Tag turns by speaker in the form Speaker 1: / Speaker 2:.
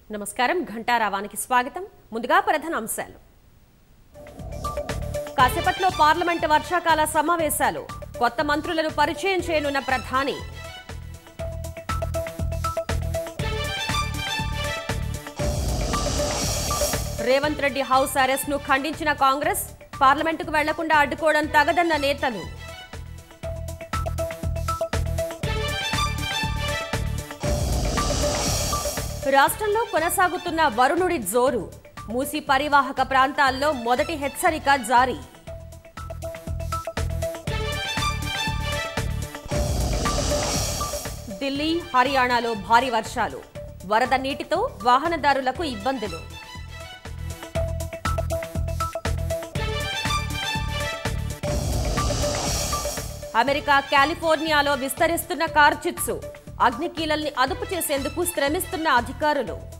Speaker 1: నమస్కారం ఘంటారావానికి స్వాగతం ముందుగా ప్రధాన అంశాలు కాసేపట్లో పార్లమెంటు వర్షాకాల సమావేశాలు కొత్త మంత్రులను పరిచయం చేయనున్న ప్రధాని రేవంత్ రెడ్డి హౌస్ అరెస్ట్ ను ఖండించిన కాంగ్రెస్ పార్లమెంటుకు వెళ్లకుండా అడ్డుకోవడం తగదన్న నేతలు రాష్ట్రంలో కొనసాగుతున్న వరుణుడి జోరు మూసి పరివాహక ప్రాంతాల్లో మొదటి హెచ్చరిక జారీ ఢిల్లీ హర్యానాలో భారీ వర్షాలు వరద నీటితో వాహనదారులకు ఇబ్బందులు అమెరికా కాలిఫోర్నియాలో విస్తరిస్తున్న కార్చిత్సు అగ్నికీలల్ని అదుపు చేసేందుకు శ్రమిస్తున్న అధికారులు